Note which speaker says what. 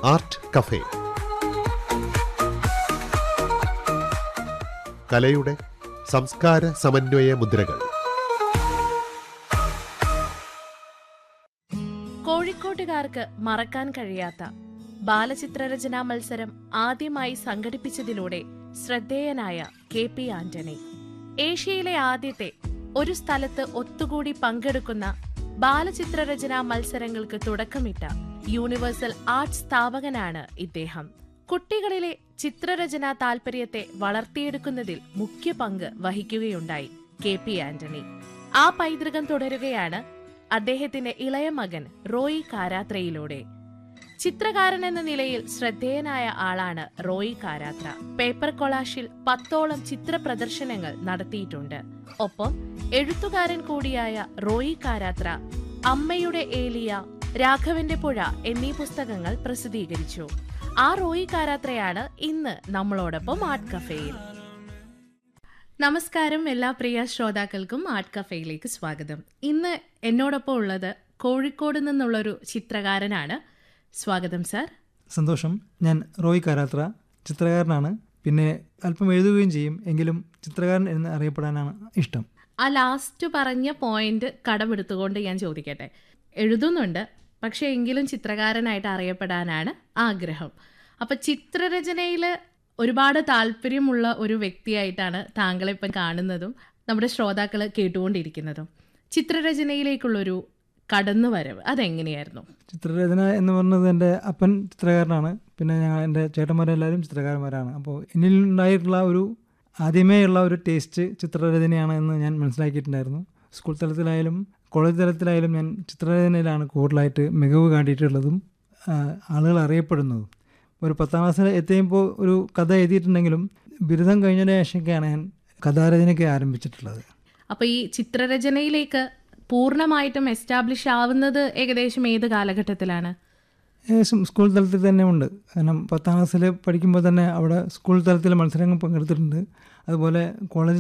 Speaker 1: art cafe കലയുടെ സംസ്കാര സമന്വയ മുദ്രകൾ
Speaker 2: കോഴിക്കോട്ടുകാർക്ക് മറക്കാൻ കഴിയാത്ത ബാലചിത്രരചനാ മത്സരം ആദ്യമായി സംഘടിപ്പിച്ചതിലൂടെ ശ്രദ്ധേയനായ കെ പി ആന്റണി ഏഷ്യയിലെ ആദ്യത്തെ ഒരു സ്ഥലത്ത് ഒത്തുകൂടി പങ്കെടുക്കുന്ന ബാലചിത്രരചനാ മത്സരങ്ങൾക്ക് തുടക്കമിട്ട യൂണിവേഴ്സൽ ആർട്സ് സ്ഥാപകനാണ് ഇദ്ദേഹം കുട്ടികളിലെ ചിത്രരചനാ താൽപര്യത്തെ വളർത്തിയെടുക്കുന്നതിൽ മുഖ്യ പങ്ക് വഹിക്കുകയുണ്ടായി കെ പി ആന്റണി ആ പൈതൃകം തുടരുകയാണ് അദ്ദേഹത്തിന്റെ ഇളയ മകൻ റോയി കാരാത്രയിലൂടെ ചിത്രകാരൻ എന്ന നിലയിൽ ശ്രദ്ധേയനായ ആളാണ് റോയി കാരാത്ര പേപ്പർ കൊളാഷിൽ പത്തോളം ചിത്ര പ്രദർശനങ്ങൾ നടത്തിയിട്ടുണ്ട് ഒപ്പം എഴുത്തുകാരൻ കൂടിയായ റോയി കാരാത്ര അമ്മയുടെ ഏലിയ രാഘവന്റെ പുഴ എന്നീ പുസ്തകങ്ങൾ പ്രസിദ്ധീകരിച്ചു ആ റോയി കാരാത്രയാണ് ഇന്ന് നമ്മളോടൊപ്പം ആർട്ട് കഫേയിൽ നമസ്കാരം എല്ലാ പ്രിയ ശ്രോതാക്കൾക്കും ആർട്ട് കഫേയിലേക്ക് സ്വാഗതം ഇന്ന് എന്നോടൊപ്പം ഉള്ളത് കോഴിക്കോട് നിന്നുള്ളൊരു ചിത്രകാരനാണ് സ്വാഗതം സാർ
Speaker 3: സന്തോഷം ഞാൻ റോയ് കാരാത്ര ചിത്രകാരനാണ് പിന്നെ അല്പം എഴുതുകയും ചെയ്യും എങ്കിലും ചിത്രകാരൻ എന്ന് അറിയപ്പെടാനാണ് ഇഷ്ടം
Speaker 2: ആ ലാസ്റ്റ് പറഞ്ഞ പോയിന്റ് കടമെടുത്തുകൊണ്ട് ഞാൻ ചോദിക്കട്ടെ എഴുതുന്നുണ്ട് പക്ഷേ എങ്കിലും ചിത്രകാരനായിട്ട് അറിയപ്പെടാനാണ് ആഗ്രഹം അപ്പം ചിത്രരചനയിൽ ഒരുപാട് താല്പര്യമുള്ള ഒരു വ്യക്തിയായിട്ടാണ് താങ്കളെ ഇപ്പം കാണുന്നതും നമ്മുടെ ശ്രോതാക്കൾ കേട്ടുകൊണ്ടിരിക്കുന്നതും ചിത്രരചനയിലേക്കുള്ളൊരു കടന്നുവരവ് അതെങ്ങനെയായിരുന്നു
Speaker 3: ചിത്രരചന എന്ന് പറഞ്ഞത് എൻ്റെ അപ്പൻ ചിത്രകാരനാണ് പിന്നെ ഞങ്ങൾ എൻ്റെ ചേട്ടന്മാരെല്ലാവരും ചിത്രകാരന്മാരാണ് അപ്പോൾ എന്നിൽ ഉണ്ടായിട്ടുള്ള ഒരു ആദ്യമേ ഉള്ള ഒരു ടേസ്റ്റ് ചിത്രരചനയാണ് എന്ന് ഞാൻ മനസ്സിലാക്കിയിട്ടുണ്ടായിരുന്നു സ്കൂൾ തലത്തിലായാലും കോളേജ് തലത്തിലായാലും ഞാൻ ചിത്രരചനയിലാണ് കൂടുതലായിട്ട് മികവ് കാട്ടിയിട്ടുള്ളതും ആ, ആളുകൾ അറിയപ്പെടുന്നതും ഒരു പത്താം ക്ലാസ്സിൽ എത്തിയപ്പോൾ ഒരു കഥ എഴുതിയിട്ടുണ്ടെങ്കിലും ബിരുദം കഴിഞ്ഞതിന് ശേഷമൊക്കെയാണ് ഞാൻ കഥാരചനയ്ക്ക് ആരംഭിച്ചിട്ടുള്ളത്
Speaker 2: അപ്പോൾ ഈ ചിത്രരചനയിലേക്ക് പൂർണ്ണമായിട്ടും എസ്റ്റാബ്ലിഷ് ആവുന്നത് ഏകദേശം ഏത് കാലഘട്ടത്തിലാണ്
Speaker 3: ഏകദേശം സ്കൂൾ തലത്തിൽ തന്നെ ഉണ്ട് കാരണം പത്താം ക്ലാസ്സിൽ പഠിക്കുമ്പോൾ തന്നെ അവിടെ സ്കൂൾ തലത്തിൽ മത്സരങ്ങൾ പങ്കെടുത്തിട്ടുണ്ട് അതുപോലെ കോളേജ്